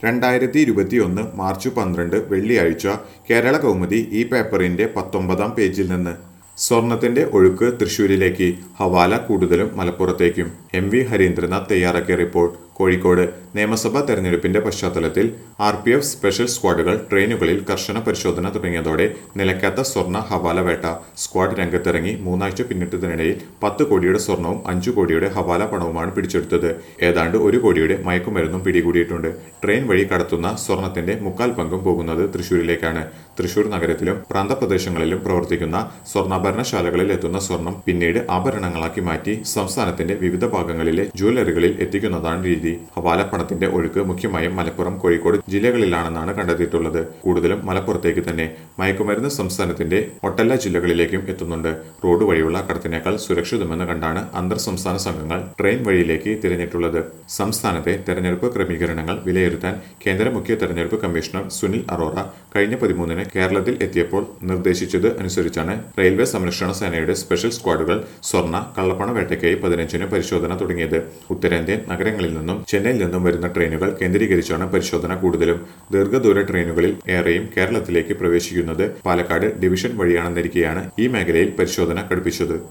രണ്ടായിരത്തി ഇരുപത്തിയൊന്ന് മാർച്ച് പന്ത്രണ്ട് വെള്ളിയാഴ്ച കേരള കൗമുദി ഈ പേപ്പറിന്റെ പത്തൊമ്പതാം പേജിൽ നിന്ന് സ്വർണത്തിന്റെ ഒഴുക്ക് തൃശൂരിലേക്ക് ഹവാല കൂടുതലും മലപ്പുറത്തേക്കും എം വി ഹരീന്ദ്രനാഥ് തയ്യാറാക്കിയ റിപ്പോർട്ട് കോഴിക്കോട് നിയമസഭാ തെരഞ്ഞെടുപ്പിന്റെ പശ്ചാത്തലത്തിൽ ആർ പി എഫ് സ്പെഷ്യൽ സ്ക്വാഡുകൾ ട്രെയിനുകളിൽ കർശന പരിശോധന തുടങ്ങിയതോടെ നിലയ്ക്കാത്ത സ്വർണ്ണ ഹവാല വേട്ട സ്ക്വാഡ് രംഗത്തിറങ്ങി മൂന്നാഴ്ച പിന്നിട്ടതിനിടയിൽ പത്ത് കോടിയുടെ സ്വർണവും അഞ്ചു കോടിയുടെ ഹവാല പണവുമാണ് പിടിച്ചെടുത്തത് ഏതാണ്ട് ഒരു കോടിയുടെ മയക്കുമരുന്നും പിടികൂടിയിട്ടുണ്ട് ട്രെയിൻ വഴി കടത്തുന്ന സ്വർണത്തിന്റെ മുക്കാൽ പങ്കും പോകുന്നത് തൃശൂരിലേക്കാണ് തൃശൂർ നഗരത്തിലും പ്രാന്തപ്രദേശങ്ങളിലും പ്രവർത്തിക്കുന്ന സ്വർണ്ണാഭരണശാലകളിൽ എത്തുന്ന സ്വർണം പിന്നീട് ആഭരണങ്ങളാക്കി മാറ്റി സംസ്ഥാനത്തിന്റെ വിവിധ ഭാഗങ്ങളിലെ ജ്വല്ലറികളിൽ എത്തിക്കുന്നതാണ് രീതി ഹവാല പണത്തിന്റെ ഒഴുക്ക് മുഖ്യമായും മലപ്പുറം കോഴിക്കോട് ജില്ലകളിലാണെന്നാണ് കണ്ടെത്തിയിട്ടുള്ളത് കൂടുതലും മലപ്പുറത്തേക്ക് തന്നെ മയക്കുമരുന്ന് സംസ്ഥാനത്തിന്റെ ഒട്ടെല്ലാ ജില്ലകളിലേക്കും എത്തുന്നുണ്ട് റോഡ് വഴിയുള്ള കടത്തിനേക്കാൾ സുരക്ഷിതമെന്ന് കണ്ടാണ് അന്തർ സംസ്ഥാന സംഘങ്ങൾ ട്രെയിൻ വഴിയിലേക്ക് തിരഞ്ഞിട്ടുള്ളത് സംസ്ഥാനത്തെ തെരഞ്ഞെടുപ്പ് ക്രമീകരണങ്ങൾ വിലയിരുത്താൻ കേന്ദ്ര മുഖ്യ തെരഞ്ഞെടുപ്പ് കമ്മീഷണർ സുനിൽ അറോറ കഴിഞ്ഞ പതിമൂന്നിന് കേരളത്തിൽ എത്തിയപ്പോൾ നിർദ്ദേശിച്ചത് അനുസരിച്ചാണ് റെയിൽവേ സംരക്ഷണ സേനയുടെ സ്പെഷ്യൽ സ്ക്വാഡുകൾ സ്വർണ്ണ കള്ളപ്പണ വേട്ടയ്ക്കായി പതിനഞ്ചിന് പരിശോധന തുടങ്ങിയത് ഉത്തരേന്ത്യൻ നഗരങ്ങളിൽ നിന്നും ചെന്നൈയിൽ നിന്നും വരുന്ന ട്രെയിനുകൾ കേന്ദ്രീകരിച്ചാണ് പരിശോധന കൂടുതലും ദീർഘദൂര ട്രെയിനുകളിൽ ഏറെയും കേരളത്തിലേക്ക് പ്രവേശിക്കുന്നത് പാലക്കാട് ഡിവിഷൻ വഴിയാണെന്നിരിക്കെയാണ് ഈ മേഖലയിൽ പരിശോധന കടുപ്പിച്ചത്